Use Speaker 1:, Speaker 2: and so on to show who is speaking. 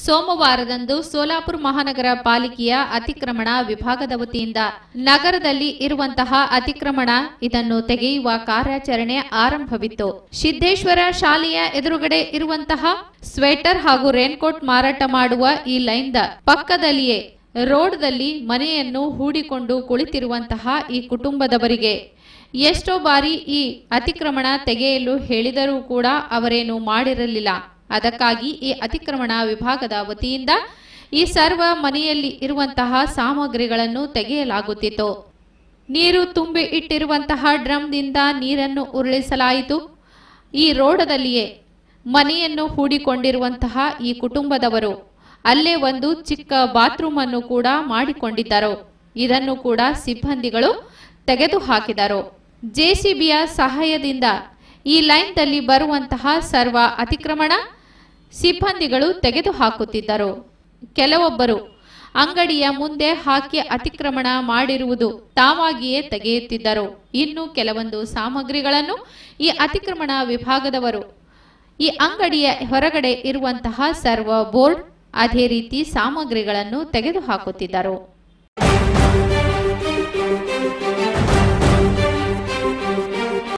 Speaker 1: ಸೋಮವಾರದಂದು ಸೋಲಾಪುರ ಮಹಾನಗರ ಪಾಲಿಕೆಯ ಅತಿಕ್ರಮಣ ವಿಭಾಗದ ವತಿಯಿಂದ ನಗರದಲ್ಲಿ ಇರುವಂತಹ ಅತಿಕ್ರಮಣ ಇದನ್ನು ತೆಗೆಯುವ ಕಾರ್ಯಾಚರಣೆ ಆರಂಭವಿತ್ತು ಸಿದ್ದೇಶ್ವರ ಶಾಲೆಯ ಎದುರುಗಡೆ ಇರುವಂತಹ ಸ್ವೆಟರ್ ಹಾಗೂ ರೇನ್ಕೋಟ್ ಮಾರಾಟ ಮಾಡುವ ಈ ಲೈನ್ದ ಪಕ್ಕದಲ್ಲಿಯೇ ರೋಡ್ದಲ್ಲಿ ಮನೆಯನ್ನು ಹೂಡಿಕೊಂಡು ಕುಳಿತಿರುವಂತಹ ಈ ಕುಟುಂಬದವರಿಗೆ ಎಷ್ಟೋ ಬಾರಿ ಈ ಅತಿಕ್ರಮಣ ತೆಗೆಯಲು ಹೇಳಿದರೂ ಕೂಡ ಅವರೇನು ಮಾಡಿರಲಿಲ್ಲ ಅದಕ್ಕಾಗಿ ಈ ಅತಿಕ್ರಮಣ ವಿಭಾಗದ ವತಿಯಿಂದ ಈ ಸರ್ವ ಮನೆಯಲ್ಲಿ ಇರುವಂತಹ ಸಾಮಗ್ರಿಗಳನ್ನು ತೆಗೆಯಲಾಗುತ್ತಿತ್ತು ನೀರು ತುಂಬಿ ಇಟ್ಟಿರುವಂತಹ ಡ್ರಮ್ದಿಂದ ನೀರನ್ನು ಉರುಳಿಸಲಾಯಿತು ಈ ರೋಡದಲ್ಲಿಯೇ ಮನೆಯನ್ನು ಹೂಡಿಕೊಂಡಿರುವಂತಹ ಈ ಕುಟುಂಬದವರು ಅಲ್ಲೇ ಒಂದು ಚಿಕ್ಕ ಬಾತ್ರೂಮ್ ಅನ್ನು ಕೂಡ ಮಾಡಿಕೊಂಡಿದ್ದರು ಇದನ್ನು ಕೂಡ ಸಿಬ್ಬಂದಿಗಳು ತೆಗೆದು ಹಾಕಿದರು ಜೆಸಿಬಿಯ ಸಹಾಯದಿಂದ ಈ ಲೈನ್ದಲ್ಲಿ ಬರುವಂತಹ ಸರ್ವ ಅತಿಕ್ರಮಣ ಸಿಬ್ಬಂದಿಗಳು ತೆಗೆದು ಹಾಕುತ್ತಿದ್ದರು ಕೆಲವೊಬ್ಬರು ಅಂಗಡಿಯ ಮುಂದೆ ಹಾಕಿ ಅತಿಕ್ರಮಣ ಮಾಡಿರುವುದು ತಾವಾಗಿಯೇ ತೆಗೆಯುತ್ತಿದ್ದರು ಇನ್ನು ಕೆಲವೊಂದು ಸಾಮಗ್ರಿಗಳನ್ನು ಈ ಅತಿಕ್ರಮಣ ವಿಭಾಗದವರು ಈ ಅಂಗಡಿಯ ಹೊರಗಡೆ ಇರುವಂತಹ ಸರ್ವ ಬೋರ್ಡ್ ಅದೇ ರೀತಿ ಸಾಮಗ್ರಿಗಳನ್ನು ತೆಗೆದು ಹಾಕುತ್ತಿದ್ದರು